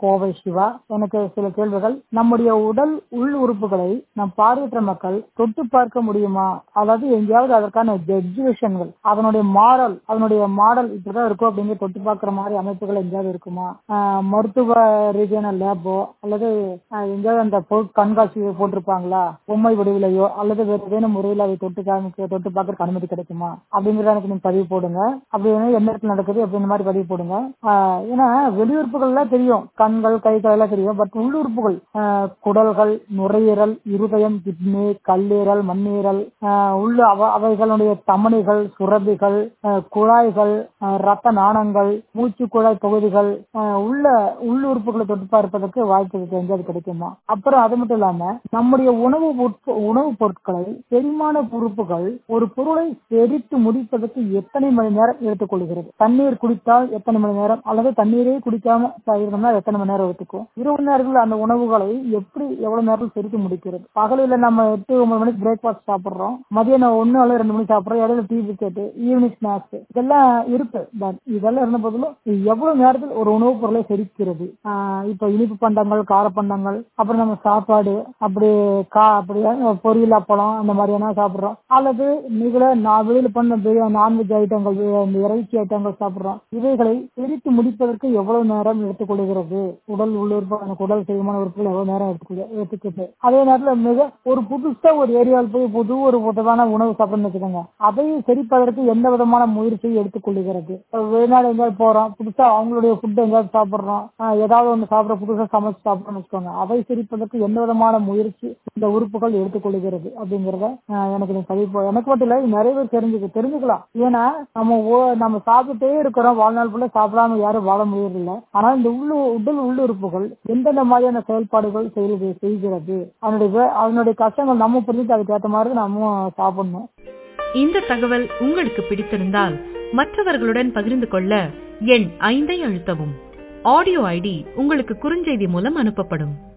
கோவை சிவா எனக்கு சில கேள்விகள் நம்முடைய உடல் உள் உறுப்புகளை நம் பார்வையற்ற மக்கள் தொட்டு பார்க்க முடியுமா அதாவது எங்கேயாவது அதற்கான எக்ஸிபிஷன்கள் அதனுடைய மாடல் அதனுடைய மாடல் இப்படிதான் இருக்கும் அப்படிங்கிற தொட்டு பார்க்கிற மாதிரி அமைப்புகள் எங்கேயாவது இருக்குமா ஆஹ் மருத்துவ ரீதியான லேபோ அல்லது ஆஹ் எங்கேயாவது அந்த பொருட் கண்காட்சி போட்டிருப்பாங்களா பொம்மை வடிவிலையோ அல்லது வேறு ஏதேனும் முறையில் அதை தொட்டு காமிக்க தொட்டு பார்க்கறதுக்கு அனுமதி கிடைக்குமா அப்படிங்கறத எனக்கு நீங்க பதிவு போடுங்க அப்படி வேணா எந்த இடத்துல நடக்குது அப்படின்ற மாதிரி பதிவு போடுங்க ஆஹ் ஏன்னா வெளியுறுப்புகள்லாம் தெரியும் கண்கள் கைகள் எல்லாம் தெரியும் பட் உள்ளுறுப்புகள் ஆஹ் குடல்கள் நுரையீரல் இருதயம் கிட்னி கல்லீரல் மண்ணீரல் ஆஹ் உள்ள அவ அவைகளுடைய தமனிகள் சுரபிகள் ஆஹ் குழாய்கள் ஆஹ் ரத்த நாணங்கள் மூச்சு குழாய் தொகுதிகள் ஆஹ் உள்ள உள்ளுறுப்புகளை தொட்டு பார்ப்பதற்கு வாய்ப்பு எங்கேயாவது கிடைக்குமா அப்புறம் அது மட்டும் இல்லாம நம்முடைய உணவு உட்ப- உணவுப் பொருட்களை செரிமான உறுப்புகள் ஒரு பொருளை செரித்து முடிப்பதற்கு எத்தனை மணி நேரம் எடுத்துக்கொள்கிறது தண்ணீர் குடித்தால் எத்தனை மணி நேரம் அல்லது தண்ணீரே குடிக்காம இருந்தோம்னா எத்தனை மணி நேரம் எடுத்துக்கும் இரவு நேரத்தில் அந்த உணவுகளை எப்படி எவ்வளவு நேரத்தில் செரித்து முடிக்கிறது பகலில் நம்ம எட்டு ஒன்பது மணிக்கு பிரேக்ஃபாஸ்ட் சாப்பிடுறோம் மதியானம் ஒன்னு அல்லது ரெண்டு மணிக்கு சாப்பிடுறோம் இடையில டீ பிஸ்கெட் ஈவினிங் ஸ்நாக்ஸ் இதெல்லாம் இருக்கு பட் இதெல்லாம் இருந்த போதிலும் இது எவ்வளவு நேரத்தில் ஒரு உணவுப் பொருளை செரிக்கிறது ஆஹ் இப்ப இனிப்பு பண்டங்கள் கார பண்டங்கள் அப்புறம் நம்ம சாப்பாடு அப்படி கா அப்படி பொரியல் அப்பளம் அந்த மாதிரியான சாப்பிடுறோம் அல்லது மிகுல நான் வெளியில பண்ண நான்வெஜ் ஐட்டங்கள் இந்த இறைச்சி ஐட்டங்கள் சாப்பிடுறோம் இவைகளை செரித்து முடிப்பதற்கு எவ்வளவு நேரம் எடுத்துக்கொள்கிறது உடல் உள்ளுறுப்பு எனக்கு உடல் செய்யமான உறுப்புகள் எவ்வளவு நேரம் எடுத்துக்கொள்ள எடுத்துக்கிட்டு அதே நேரத்துல மிக ஒரு புதுசா ஒரு ஏரியாவில் போய் புது ஒரு புதுவான உணவு சாப்பிடணும்னு வச்சுக்கோங்க அதையும் செரிப்பதற்கு எந்த விதமான முயற்சியை எடுத்துக்கொள்ளுகிறது இப்ப வெளிநாடு எங்கேயாவது போறோம் புதுசா அவங்களுடைய ஃபுட் எங்கேயாவது சாப்பிடுறோம் ஆஹ் ஏதாவது ஒன்று சாப்பிட புதுசா சமைச்சு சாப்பிடணும்னு வச்சுக்கோங்க அதை செரிப்பதற்கு எந்த விதமான முயற்சி இந்த உறுப்புகள் எடுத்துக்கொள்கிறது அப்படிங்கறத ஆஹ் எனக்கு நீ பதிவு போ- எனக்கு மட்டும் இல்ல இது நிறைய பேர் தெரிஞ்சுக்க தெரிஞ்சுக்கலாம் ஏன்னா நம்ம ஓ- நம்ம சாப்பிட்டே இருக்கிறோம் வாழ்நாள் ஃபுல்லா சாப்பிடாம யாரும் வாழ முடியறதில்ல ஆனா இந்த உள்ளு உடல் உள்ளுறுப்புகள் எந்தெந்த மாதிரியான செயல்பாடுகள் செய்து செய்கிறது அதனுடைய வே- அதனுடைய கஷ்டங்கள் நம்ம புரிஞ்சுட்டு அதுக்கு ஏற்ற மாதிரி நம்ம சாப்பிடணும் இந்த தகவல் உங்களுக்கு பிடித்திருந்தால் மற்றவர்களுடன் பகிர்ந்து கொள்ள எண் ஐந்தை அழுத்தவும் ஆடியோ ஐடி உங்களுக்கு குறுஞ்செய்தி மூலம் அனுப்பப்படும்